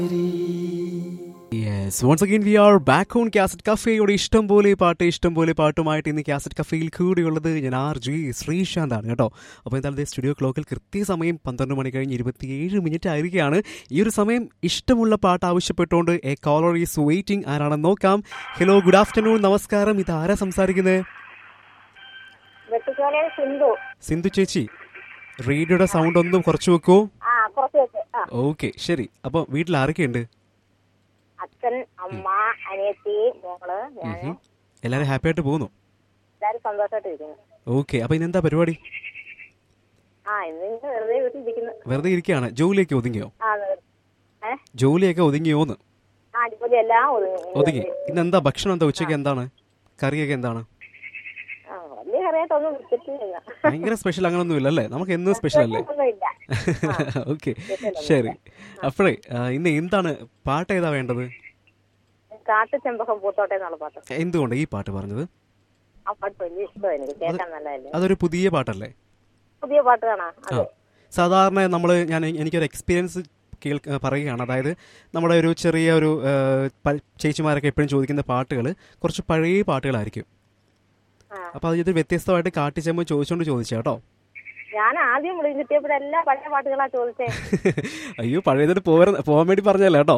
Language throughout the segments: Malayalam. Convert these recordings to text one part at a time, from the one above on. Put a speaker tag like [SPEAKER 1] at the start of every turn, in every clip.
[SPEAKER 1] Yes once again we are back on cassette കഫേയുടെ ഇഷ്ടം പോലെ പാട്ട് ഇഷ്ടം പോലെ പാട്ടുമായിട്ട് ഇന്ന് കാസറ്റ് കഫേയിൽ കൂടിയുള്ളത് ഞാൻ ആർ ജി ശ്രീശാന്താണ് കേട്ടോ അപ്പോൾ എന്തായാലും സ്റ്റുഡിയോ ക്ലോക്കിൽ കൃത്യസമയം പന്ത്രണ്ട് മണി കഴിഞ്ഞ് ഇരുപത്തിയേഴ് മിനിറ്റ് ആയിരിക്കുകയാണ് ഈ ഒരു സമയം ഇഷ്ടമുള്ള പാട്ട് ആവശ്യപ്പെട്ടുകൊണ്ട് എ കോളർ ഈസ് വെയിറ്റിംഗ് ആരാണെന്ന് നോക്കാം ഹലോ ഗുഡ് ആഫ്റ്റർനൂൺ നമസ്കാരം ഇത് ആരാ സംസാരിക്കുന്നത്
[SPEAKER 2] വെട്ടുകാലെ സിന്ധു
[SPEAKER 1] സിന്ധു ചേച്ചി റേഡിയോയുടെ സൗണ്ട് ഒന്ന് കുറച്ച് വെക്കൂ
[SPEAKER 2] ആ കുറച്ച് വെച്ച് ആ
[SPEAKER 1] ഓക്കെ ശരി അപ്പോൾ വീട്ടിൽ ആരൊക്കെയുണ്ട്
[SPEAKER 2] അച്ഛൻ അമ്മ അനിയത്തി മോള് ഞാൻ
[SPEAKER 1] ഉം. എല്ലാവരും ഹാപ്പി ആയിട്ട് പോകുന്നു
[SPEAKER 2] എല്ലാരും സന്തോഷമായിട്ട് ഇരിക്കുന്നു
[SPEAKER 1] ഓക്കെ അപ്പോൾ ഇന്നെന്താ പരിപാടി
[SPEAKER 2] ആ ഇന്ന് ഇന്ന് വെറുതെ വീട്ടിലിരിക്കുന്നു
[SPEAKER 1] വെറുതെ ഇരിക്കുകയാണ് ജോലിയൊക്കെ ഒതുങ്ങിയോ
[SPEAKER 2] ആ വെറു- ഏ
[SPEAKER 1] ജോലിയൊക്കെ ഒതുങ്ങിയോന്ന്
[SPEAKER 2] ആ അടിപൊളി എല്ലാം ഒതുങ്ങി
[SPEAKER 1] ഒതുങ്ങി ഇന്ന് എന്താ ഭക്ഷണം എന്താ ഉച്ചയ്ക്ക് എന്താണ് കറിയൊക്കെ എന്താണ്
[SPEAKER 2] ആ വലിയ കറിയായിട്ടൊന്നും വെച്ചിട്ടില്ല
[SPEAKER 1] ഭയങ്കര സ്പെഷ്യൽ അങ്ങനൊന്നും ഇല്ല അല്ലേ നമുക്ക് എന്നും സ്പെഷ്യൽ അല്ലേ
[SPEAKER 2] ഒന്നുമില്ല
[SPEAKER 1] ഓക്കെ ശരി അപ്പോഴേ ആ, ഇന്ന് എന്താണ് പാട്ട് ഏതാ വേണ്ടത്
[SPEAKER 2] കാട്ടു ചെമ്പകം പൂത്തോട്ടെ എന്നുള്ള പാട്ട്
[SPEAKER 1] എന്തുകൊണ്ട് ഈ പാട്ട് പറഞ്ഞത്
[SPEAKER 2] ആ പാട്ട് വലിയ ഇഷ്ടമാണ് എനിക്ക് കേൾക്കാൻ നല്ലതല്ലേ
[SPEAKER 1] അതൊരു പുതിയ പാട്ടല്ലേ
[SPEAKER 2] പുതിയ പാട്ട് കാണാ
[SPEAKER 1] ആ
[SPEAKER 2] അതെ
[SPEAKER 1] സാധാരണ നമ്മൾ ഞാൻ എനിക്കൊരു എക്സ്പീരിയൻസ് കേൾക്ക പറയുകയാണ് അതായത് നമ്മുടെ ഒരു ചെറിയ ഒരു ആ, പ- ചേച്ചിമാരൊക്കെ എപ്പോഴും ചോദിക്കുന്ന പാട്ടുകൾ കുറച്ച് പഴയ പാട്ടുകളായിരിക്കും
[SPEAKER 2] ആ
[SPEAKER 1] അപ്പോൾ അത് വ്യത്യസ്തമായിട്ട് കാട്ടിച്ചെമ്പ് ചോദിച്ചുകൊണ്ട് ചോദിച്ചു കേട്ടോ
[SPEAKER 2] ഞാൻ ആദ്യം വിളി കിട്ടിയപ്പോഴെല്ലാം പഴയ പാട്ടുകളാ ചോദിച്ചേ
[SPEAKER 1] അയ്യോ പഴയതിന് പോരാ പോകാൻ വേണ്ടി പറഞ്ഞല്ല കേട്ടോ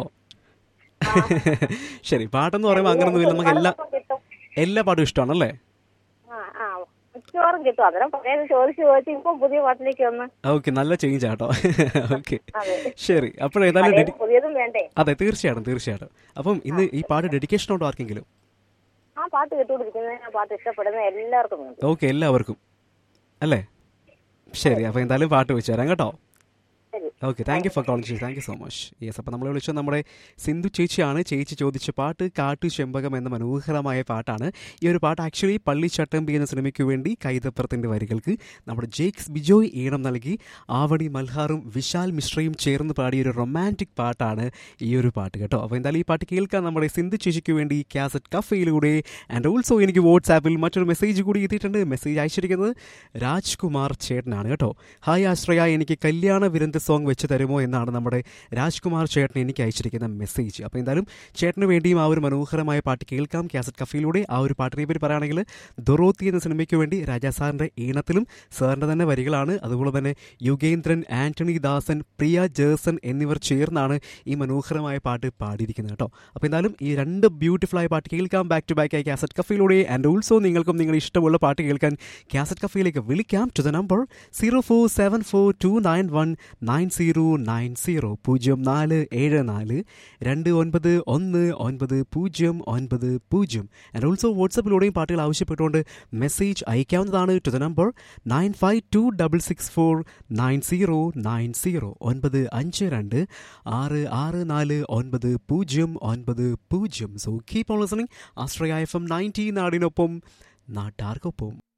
[SPEAKER 1] ശരി പാട്ടെന്ന് പറയുമ്പോൾ അങ്ങനൊന്നുമില്ല നമുക്ക് എല്ലാ
[SPEAKER 2] പാട്ടൊക്കെ കിട്ടും
[SPEAKER 1] എല്ലാ പാട്ടും ഇഷ്ടമാണല്ലേ
[SPEAKER 2] ആ ആ മിക്കവാറും കിട്ടും അന്നേരം പഴയത് ചോദിച്ച് ചോദിച്ച് ഇപ്പം പുതിയ പാട്ടിലേക്ക് വന്ന്
[SPEAKER 1] ഓക്കെ നല്ല ചേഞ്ച് ആട്ടോ ഓക്കെ
[SPEAKER 2] അതെ
[SPEAKER 1] ശരി അപ്പോഴേതായാലും
[SPEAKER 2] പഴയത്
[SPEAKER 1] ഡെഡി
[SPEAKER 2] പുതിയതും വേണ്ടേ
[SPEAKER 1] അതെ തീർച്ചയായിട്ടും തീർച്ചയായിട്ടും അപ്പം ഇന്ന് ഈ പാട്ട് ഡെഡിക്കേഷൻ ഉണ്ടോ ആർക്കെങ്കിലും
[SPEAKER 2] ആ പാട്ട് കേട്ടുകൊണ്ടിരിക്കുന്ന ആ പാട്ട് ഇഷ്ടപ്പെടുന്ന എല്ലാവർക്കും വേണ്ടി
[SPEAKER 1] ഓക്കെ എല്ലാവർക്കും അല്ലേ ശരി അപ്പോൾ എന്തായാലും പാട്ട് വെച്ച് തരാം കേട്ടോ
[SPEAKER 2] ശരി
[SPEAKER 1] okay thank you for calling thank you so much yes അപ്പോൾ നമ്മൾ വിളിച്ചത് നമ്മുടെ സിന്ധു ചേച്ചിയാണ് ചേച്ചി ചോദിച്ച പാട്ട് കാട്ടു ചെമ്പകം എന്ന മനോഹരമായ പാട്ടാണ് ഈ ഒരു പാട്ട് ആക്ച്വലി പള്ളിച്ചട്ടമ്പി എന്ന സിനിമയ്ക്ക് വേണ്ടി കൈതപ്പുറത്തിൻ്റെ വരികൾക്ക് നമ്മുടെ ജേക്സ് ബിജോയ് ഈണം നൽകി ആവണി മൽഹാറും വിശാൽ മിശ്രയും ചേർന്ന് പാടിയ ഒരു റൊമാൻറ്റിക് പാട്ടാണ് ഈ ഒരു പാട്ട് കേട്ടോ അപ്പോൾ എന്തായാലും ഈ പാട്ട് കേൾക്കാൻ നമ്മുടെ സിന്ധു ചേച്ചിക്ക് വേണ്ടി കാസറ്റ് കഫയിലൂടെ ആൻഡ് ഓൾസോ എനിക്ക് വാട്സാപ്പിൽ മറ്റൊരു മെസ്സേജ് കൂടി എത്തിയിട്ടുണ്ട് മെസ്സേജ് അയച്ചിരിക്കുന്നത് രാജ്കുമാർ ചേട്ടനാണ് കേട്ടോ ഹായ് ആശ്രയ എനിക്ക് കല്യാണ വിരുദ്ധ സോങ് വെച്ച് തരുമോ എന്നാണ് നമ്മുടെ രാജ്കുമാർ ചേട്ടൻ എനിക്ക് അയച്ചിരിക്കുന്ന മെസ്സേജ് അപ്പോൾ എന്തായാലും ചേട്ടന് വേണ്ടിയും ആ ഒരു മനോഹരമായ പാട്ട് കേൾക്കാം കാസറ്റ് കഫയിലൂടെ ആ ഒരു പാട്ടിനെ പറ്റി പറയുകയാണെങ്കിൽ ദൊറോത്തി എന്ന സിനിമയ്ക്ക് വേണ്ടി രാജാ സാറിൻ്റെ ഈണത്തിലും സാറിൻ്റെ തന്നെ വരികളാണ് അതുപോലെ തന്നെ യുഗേന്ദ്രൻ ആന്റണി ദാസൻ പ്രിയ ജേസൺ എന്നിവർ ചേർന്നാണ് ഈ മനോഹരമായ പാട്ട് പാടിയിരിക്കുന്നത് കേട്ടോ അപ്പോൾ എന്തായാലും ഈ രണ്ട് ബ്യൂട്ടിഫുൾ ആയ പാട്ട് കേൾക്കാം ബാക്ക് ടു ബാക്ക് ആയി കാസറ്റ് കഫയിലൂടെ ആൻഡ് ഓൾസോ നിങ്ങൾക്കും നിങ്ങൾ ഇഷ്ടമുള്ള പാട്ട് കേൾക്കാൻ കാസറ്റ് കഫയിലേക്ക് വിളിക്കാം to the number zero four seven four two nine one nine zero nine zero പൂജ്യം നാല് ഏഴ് നാല് രണ്ട് ഒൻപത് ഒന്ന് ഒൻപത് പൂജ്യം ഒൻപത് പൂജ്യം ആൻഡ് ഓൾസോ വാട്സപ്പിലൂടെയും പാട്ടുകൾ ആവശ്യപ്പെട്ടുകൊണ്ട് മെസ്സേജ് അയക്കാവുന്നതാണ് to the number nine five two double six four nine zero nine zero ഒൻപത് അഞ്ച് രണ്ട് ആറ് ആറ് നാല് ഒൻപത് പൂജ്യം ഒൻപത് പൂജ്യം so keep on listening Ashraya F M ninety നാടിനൊപ്പം നാട്ടാർക്കൊപ്പം